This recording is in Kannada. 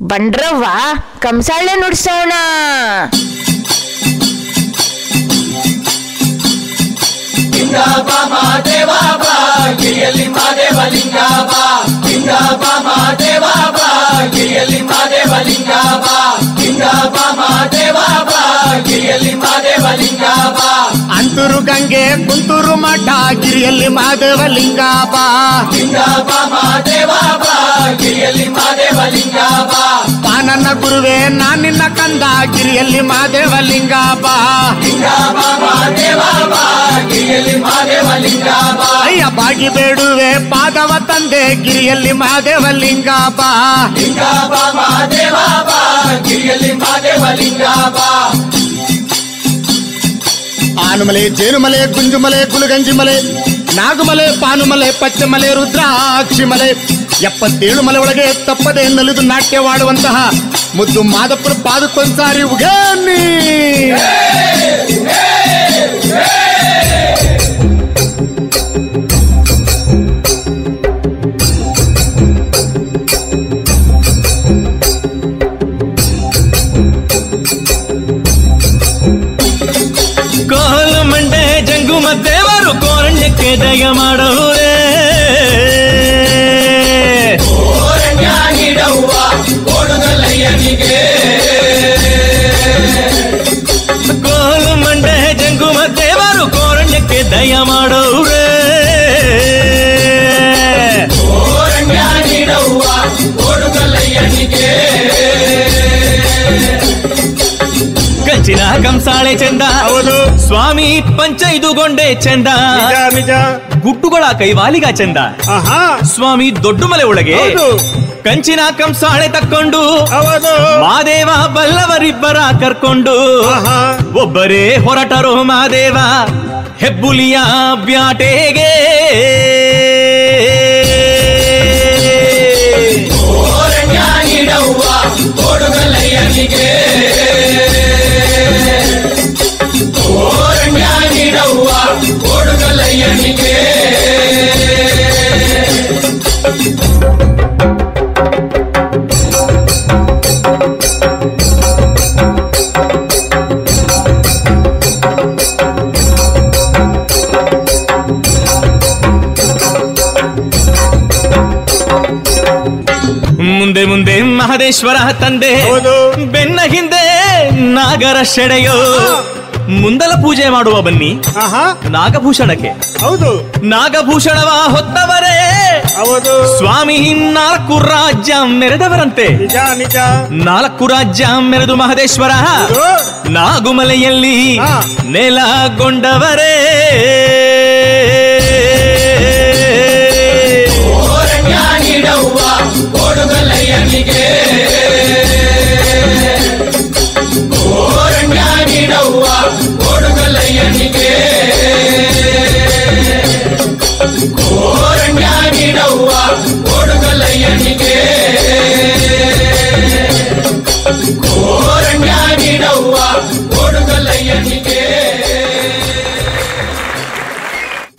ಬಂಡ್ರವ್ವ ಕಂಸಾಳೆ ನುಡ್ಸೋಣ ಅಂತೂರು ಗಂಗೆ ಕುಂತೂರು ಮಠ ಗಿರಿಯಲ್ಲಿ ಮಾದೇವ ಲಿಂಗ ಬಾ ಬಾ ನನ್ನ ಗುರುವೆ ನಾನ್ ನಿನ್ನ ಕಂದ ಗಿರಿಯಲ್ಲಿ ಮಾದೇವ ಲಿಂಗ ಬಾ ಅಯ್ಯ ಬಾಗಿ ಬೇಡುವೆ ಪಾದವ ತಂದೆ ಗಿರಿಯಲ್ಲಿ ಮಾದೇವ ಲಿಂಗ ಬಾ ಆನುಮಲೆ ಜೇನುಮಲೆ ಗುಂಜುಮಲೆ ಗುಲಗಂಜಿ ಮಲೆ ನಾಗುಮಲೆ ಪಾನುಮಲೆ ಪಚ್ಚಮಲೆ ರುದ್ರಾಕ್ಷಿ ಮಲೆ ಎಪ್ಪತ್ತೇಳು ಮಲೆ ಒಳಗೆ ತಪ್ಪದೆ ನಲಿದು ನಾಟ್ಯವಾಡುವಂತಹ ಮುದ್ದು ಮಾದಪ್ಪನ ಪಾದಕ್ಕೊಂದ್ಸಾರಿ ಉಗೇನಿ ಕೋಲು ಮಂಡೆ ಜಂಗುಮ ದೇವರು ಕೋರಣ್ಯಕ್ಕೆ ದಯ ಮಾಡೋರೆ ಕೋಲು ಮಂಡೆ ಜಂಗುಮ ದೇವರು ಕೋರಣ್ಯಕ್ಕೆ ದಯ ಮಾಡೋರೆ ಕಂಚಿನ ಕಂಸಾಳೆ ಚಂದ ಹೌದು ಸ್ವಾಮಿ ಪಂಚೈದುಗೊಂಡೆ ಚಂದ ನಿಜ ನಿಜ ಗುಟ್ಟುಗಳ ಕೈವಾಲಿಗ ಚಂದ ಆಹಾ ಸ್ವಾಮಿ ದೊಡ್ಡ ಮಲೆ ಒಳಗೆ ಹೌದು ಕಂಚಿನ ಕಂಸಾಳೆ ತಕ್ಕೊಂಡು ಹೌದು ಮಾದೇವ ಬಲ್ಲವರಿಬ್ಬರ ಕರ್ಕೊಂಡು ಆಹಾ ಒಬ್ಬರೇ ಹೊರಟರು ಮಾದೇವ ಹೆಬ್ಬುಲಿಯ ಬ್ಯಾಟೆಗೆ ಮುಂದೆ ಮುಂದೆ ಮಹದೇಶ್ವರ ತಂದೆ ಹೌದು. ಬೆನ್ನ ಹಿಂದೆ ನಾಗರ ಶೆಡೆಯೋ ಮುಂದಲ ಪೂಜೆ ಮಾಡುವ ಬನ್ನಿ ಆಹಾ ನಾಗಭೂಷಣಕ್ಕೆ ಹೌದು ನಾಗಭೂಷಣವ ಹೊತ್ತವರೇ ಹೌದು ಸ್ವಾಮಿ ನಾಲ್ಕು ರಾಜ್ಯ ಮೆರೆದವರಂತೆ ನಿಜ ನಿಜ ನಾಲ್ಕು ರಾಜ್ಯ ಮೆರೆದು ಮಹದೇಶ್ವರ ಹೌದು. ನಾಗುಮಲೆಯಲ್ಲಿ ಹಾ. ನೆಲಗೊಂಡವರೇ ಓ